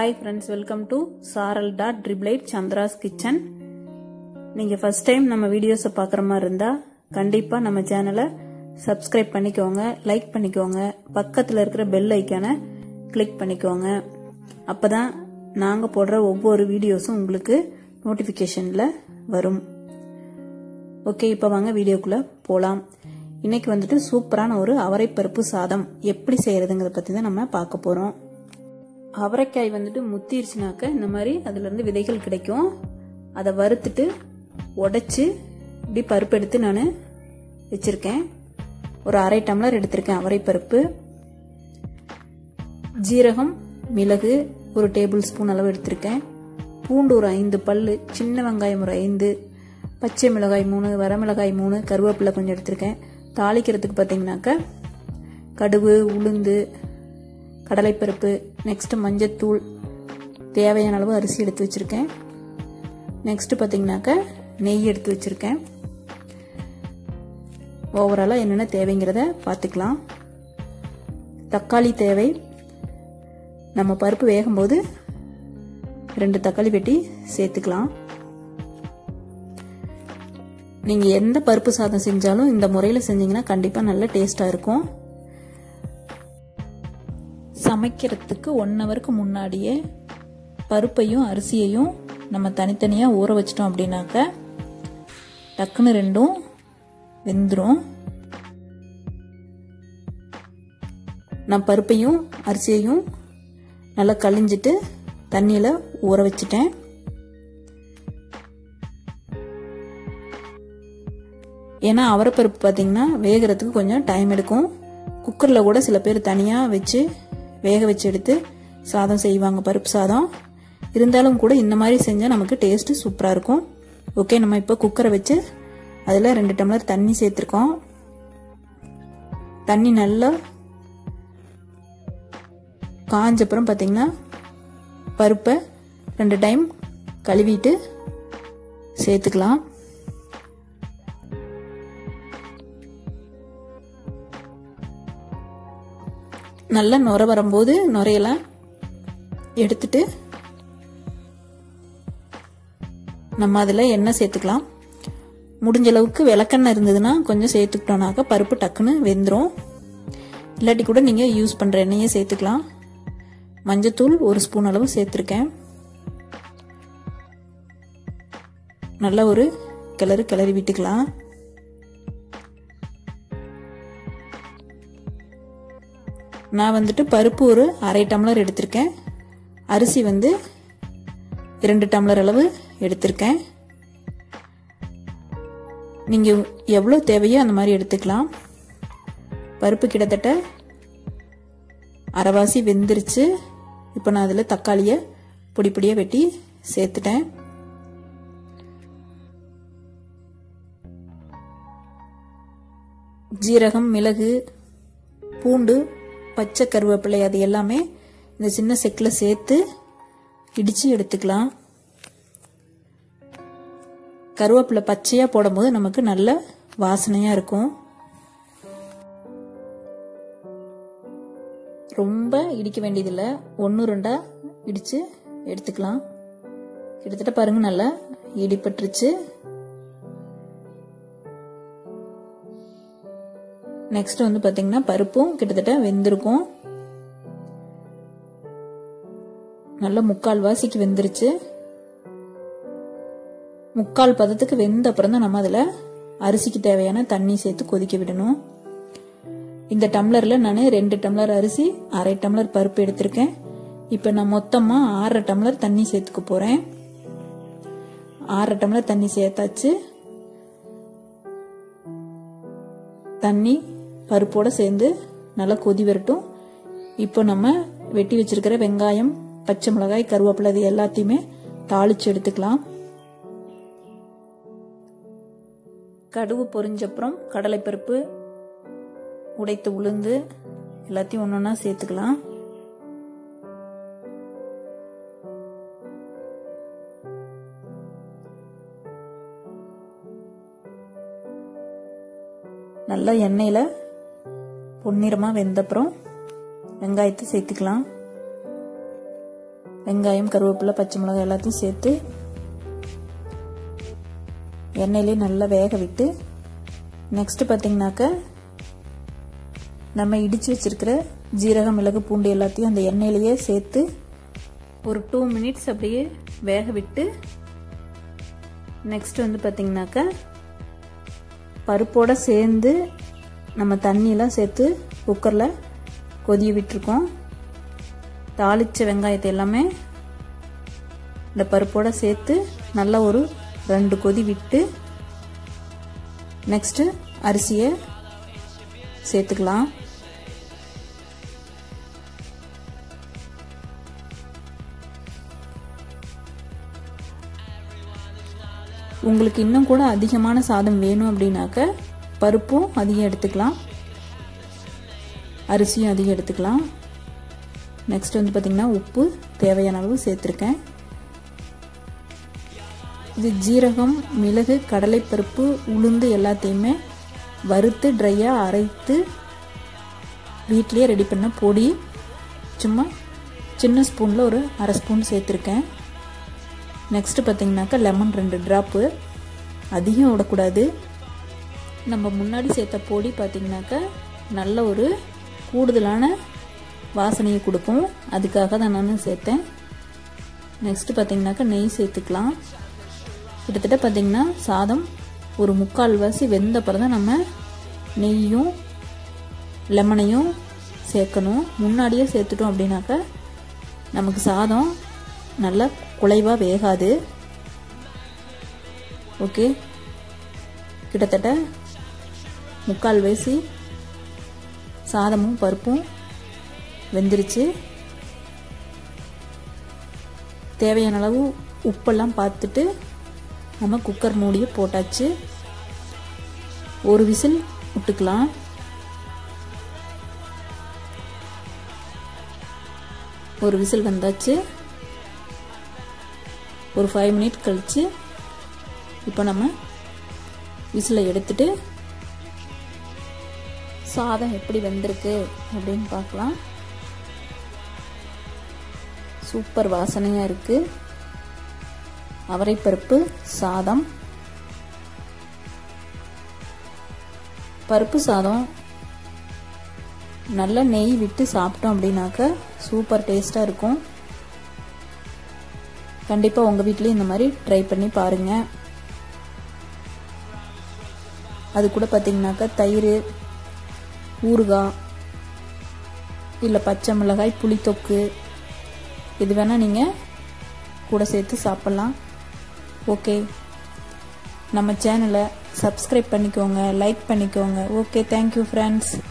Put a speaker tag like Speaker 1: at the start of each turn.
Speaker 1: hi friends welcome to Saral dot ட்ரிப்ளைட் Chandra's kitchen நீங்கள் first time நம்ம வீடியோஸை பார்க்குற மாதிரி இருந்தால் கண்டிப்பாக நம்ம சேனலை சப்ஸ்கிரைப் பண்ணிக்கோங்க லைக் பண்ணிக்கோங்க பக்கத்தில் இருக்கிற பெல் ஐக்கானை கிளிக் பண்ணிக்கோங்க அப்போ தான் நாங்கள் போடுற ஒவ்வொரு வீடியோஸும் உங்களுக்கு நோட்டிஃபிகேஷனில் வரும் ஓகே இப்போ வாங்க வீடியோக்குள்ளே போகலாம் இன்னைக்கு வந்துட்டு சூப்பரான ஒரு அவரைப்பருப்பு சாதம் எப்படி செய்யறதுங்கிறத பற்றி தான் நம்ம பார்க்க போகிறோம் அவரைக்காய் வந்துட்டு முத்திருச்சுனாக்க இந்த மாதிரி அதுலேருந்து விதைகள் கிடைக்கும் அதை வறுத்துட்டு உடைச்சு இப்படி பருப்பு எடுத்து நான் வச்சுருக்கேன் ஒரு அரை டம்ளர் எடுத்திருக்கேன் அவரைப்பருப்பு ஜீரகம் மிளகு ஒரு டேபிள் ஸ்பூன் அளவு எடுத்திருக்கேன் பூண்டு ஒரு ஐந்து பல் சின்ன வெங்காயம் ஒரு ஐந்து பச்சை மிளகாய் மூணு வரமிளகாய் மூணு கருவேப்பிலை கொஞ்சம் எடுத்திருக்கேன் தாளிக்கிறதுக்கு பார்த்தீங்கன்னாக்க கடுகு உளுந்து கடலைப்பருப்பு நெக்ஸ்ட் மஞ்சத்தூள் தேவையான அளவு அரிசி எடுத்து வச்சுருக்கேன் நெக்ஸ்ட் பார்த்தீங்கன்னாக்க நெய் எடுத்து வச்சுருக்கேன் ஓவராலாக என்னென்ன தேவைங்கிறத பார்த்துக்கலாம் தக்காளி தேவை நம்ம பருப்பு வேகும்போது ரெண்டு தக்காளி வெட்டி சேர்த்துக்கலாம் நீங்கள் எந்த பருப்பு சாதம் செஞ்சாலும் இந்த முறையில் செஞ்சீங்கன்னா கண்டிப்பாக நல்ல டேஸ்ட்டாக இருக்கும் சமைக்கிறதுக்கு ஒன் ஹவருக்கு முன்னாடியே பருப்பையும் அரிசியையும் நம்ம தனித்தனியாக ஊற வச்சிட்டோம் அப்படின்னாக்க டக்குன்னு ரெண்டும் வெந்துடும் நான் பருப்பையும் அரிசியையும் நல்லா கழிஞ்சிட்டு தண்ணியில் ஊற வச்சிட்டேன் ஏன்னா அவரைப்பருப்பு பார்த்தீங்கன்னா வேகிறதுக்கு கொஞ்சம் டைம் எடுக்கும் குக்கரில் கூட சில பேர் தனியாக வச்சு வேக வச்சு எடுத்து சாதம் செய்வாங்க பருப்பு சாதம் இருந்தாலும் கூட இந்த மாதிரி செஞ்சால் நமக்கு டேஸ்ட்டு சூப்பராக இருக்கும் ஓகே நம்ம இப்போ குக்கரை வச்சு அதில் ரெண்டு டம்ளர் தண்ணி சேர்த்துருக்கோம் தண்ணி நல்லா காஞ்சப்புறம் பார்த்தீங்கன்னா பருப்பை ரெண்டு டைம் கழுவிட்டு சேர்த்துக்கலாம் நல்லா நுர வரும்போது நுரையெல்லாம் எடுத்துட்டு நம்ம அதில் எண்ணெய் சேர்த்துக்கலாம் முடிஞ்ச அளவுக்கு விளக்கெண்ணெய் இருந்ததுன்னா கொஞ்சம் சேர்த்துக்கிட்டோம்னாக்கா பருப்பு டக்குன்னு வெந்துடும் இல்லாட்டி கூட நீங்கள் யூஸ் பண்ணுற எண்ணெயே சேர்த்துக்கலாம் மஞ்சத்தூள் ஒரு ஸ்பூன் அளவு சேர்த்துருக்கேன் நல்லா ஒரு கிளறு கிளறி விட்டுக்கலாம் நான் வந்துட்டு பருப்பு ஒரு அரை டம்ளர் எடுத்திருக்கேன் அரிசி வந்து இரண்டு டம்ளர் அளவு எடுத்திருக்கேன் நீங்கள் எவ்வளோ தேவையோ அந்த மாதிரி எடுத்துக்கலாம் பருப்பு கிட்டத்தட்ட அரைவாசி வெந்துருச்சு இப்போ நான் அதில் தக்காளியை பொடி பொடியாக வெட்டி சேர்த்துட்டேன் ஜீரகம் மிளகு பூண்டு பச்சை கருவேப்பிலை அது எல்லாமே இந்த சின்ன செக்கில் சேர்த்து இடித்து எடுத்துக்கலாம் கருவேப்பிலை பச்சையாக போடும்போது நமக்கு நல்ல வாசனையாக இருக்கும் ரொம்ப இடிக்க வேண்டியதில்லை ஒன்று ரெண்டாக இடித்து எடுத்துக்கலாம் கிட்டத்தட்ட பாருங்க நல்லா இடிப்பட்டுருச்சு நெக்ஸ்ட் வந்து பார்த்தீங்கன்னா பருப்பும் கிட்டத்தட்ட வெந்திருக்கும் நல்ல முக்கால் வாசிக்கு வெந்துருச்சு முக்கால் பதத்துக்கு வெந்த அப்புறம் தான் நம்ம அதில் அரிசிக்கு தேவையான தண்ணி சேர்த்து கொதிக்க விடணும் இந்த டம்ளரில் நான் ரெண்டு டம்ளர் அரிசி அரை டம்ளர் பருப்பு எடுத்திருக்கேன் இப்போ நான் மொத்தமாக ஆறரை டம்ளர் தண்ணி சேர்த்துக்க போகிறேன் ஆறரை டம்ளர் தண்ணி சேர்த்தாச்சு தண்ணி பருப்போடு சேர்ந்து நல்லா கொதி வரட்டும் இப்போ நம்ம வெட்டி வச்சிருக்கிற வெங்காயம் பச்சை மிளகாய் கருவேப்பிலை இது எல்லாத்தையுமே தாளிச்சு எடுத்துக்கலாம் கடுகு பொரிஞ்சப்புறம் கடலைப்பருப்பு உடைத்து உளுந்து எல்லாத்தையும் ஒன்று ஒன்றா சேர்த்துக்கலாம் நல்லா எண்ணெயில் பொன்னிறமாக வெந்தப்புறம் வெங்காயத்தை சேர்த்துக்கலாம் வெங்காயம் கருவேப்பிலை பச்சை மிளகாய் எல்லாத்தையும் சேர்த்து எண்ணெயிலே நல்லா வேக விட்டு நெக்ஸ்ட் பார்த்தீங்கன்னாக்க நம்ம இடித்து வச்சிருக்கிற ஜீரகம் மிளகு பூண்டு எல்லாத்தையும் அந்த எண்ணெயிலேயே சேர்த்து ஒரு டூ மினிட்ஸ் அப்படியே வேக விட்டு நெக்ஸ்ட் வந்து பார்த்திங்கனாக்கா பருப்போடு சேர்ந்து நம்ம தண்ணியெலாம் சேர்த்து குக்கரில் கொதிய விட்டுருக்கோம் தாளித்த வெங்காயத்தை எல்லாமே இந்த பருப்போடு சேர்த்து நல்லா ஒரு ரெண்டு கொதி விட்டு நெக்ஸ்ட்டு அரிசியை சேர்த்துக்கலாம் உங்களுக்கு இன்னும் கூட அதிகமான சாதம் வேணும் அப்படின்னாக்க பருப்பும் அதிகம் எடுத்துக்கலாம் அரிசியும் அதிகம் எடுத்துக்கலாம் நெக்ஸ்ட் வந்து பார்த்திங்கன்னா உப்பு தேவையான அளவு சேர்த்துருக்கேன் இது ஜீரகம் மிளகு கடலைப்பருப்பு உளுந்து எல்லாத்தையுமே வறுத்து ட்ரையாக அரைத்து வீட்லேயே ரெடி பண்ண பொடி சும்மா சின்ன ஸ்பூனில் ஒரு அரை ஸ்பூன் சேர்த்துருக்கேன் நெக்ஸ்ட்டு பார்த்திங்கனாக்கா லெமன் ரெண்டு ட்ராப்பு அதிகம் விடக்கூடாது நம்ம முன்னாடி சேர்த்த பொடி பார்த்திங்கனாக்கா நல்ல ஒரு கூடுதலான வாசனையை கொடுக்கும் அதுக்காக தான் நான் சேர்த்தேன் நெக்ஸ்ட்டு பார்த்திங்கனாக்கா நெய் சேர்த்துக்கலாம் கிட்டத்தட்ட பார்த்திங்கன்னா சாதம் ஒரு முக்கால் வாசி வெந்த பிறகு தான் நம்ம நெய்யும் லெமனையும் சேர்க்கணும் முன்னாடியே சேர்த்துட்டோம் அப்படின்னாக்கா நமக்கு சாதம் நல்லா குலைவாக வேகாது ஓகே கிட்டத்தட்ட முக்கால் வயசு சாதமும் பருப்பும் வெந்துருச்சு தேவையான அளவு உப்பெல்லாம் பார்த்துட்டு நம்ம குக்கர் மூடியை போட்டாச்சு ஒரு விசில் விட்டுக்கலாம் ஒரு விசில் வந்தாச்சு ஒரு ஃபைவ் மினிட் கழித்து இப்போ நம்ம விசிலை எடுத்துட்டு சாதம் எப்படி வெந்திருக்கு அப்படின்னு பார்க்கலாம் சூப்பர் வாசனையாக இருக்குது அவரைப்பருப்பு சாதம் பருப்பு சாதம் நல்ல நெய் விட்டு சாப்பிட்டோம் அப்படின்னாக்க சூப்பர் டேஸ்ட்டாக இருக்கும் கண்டிப்பாக உங்கள் வீட்லேயும் இந்த மாதிரி ட்ரை பண்ணி பாருங்கள் அது கூட பார்த்தீங்கன்னாக்கா தயிர் ஊறுகாய் இல்லை பச்சை மிளகாய் புளித்தொக்கு இது வேணால் நீங்கள் கூட சேர்த்து சாப்பிட்லாம் ஓகே நம்ம சேனலை சப்ஸ்கிரைப் பண்ணிக்கோங்க லைக் பண்ணிக்கோங்க ஓகே தேங்க்யூ ஃப்ரெண்ட்ஸ்